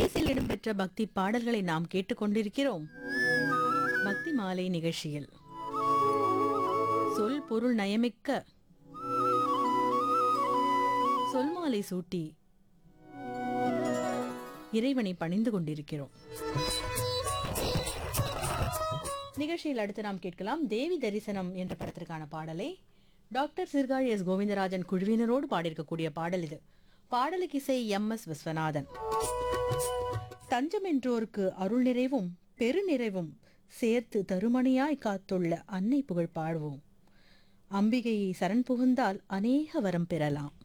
மெல்லிசையில் இடம்பெற்ற பக்தி பாடல்களை நாம் கேட்டுக்கொண்டிருக்கிறோம் பக்தி மாலை நிகழ்ச்சியில் சொல் பொருள் நயமிக்க சொல்மாலை சூட்டி இறைவனை பணிந்து கொண்டிருக்கிறோம் நிகழ்ச்சியில் அடுத்து நாம் கேட்கலாம் தேவி தரிசனம் என்ற படத்திற்கான பாடலை டாக்டர் சிறுகாழி எஸ் கோவிந்தராஜன் குழுவினரோடு பாடியிருக்கக்கூடிய பாடல் இது பாடலுக்கு இசை எம் எஸ் விஸ்வநாதன் தஞ்சம் என்றோருக்கு அருள் நிறைவும் பெருநிறைவும் சேர்த்து தருமணியாய் காத்துள்ள அன்னை புகழ் பாடுவோம் அம்பிகையை சரண் புகுந்தால் அநேக வரம் பெறலாம்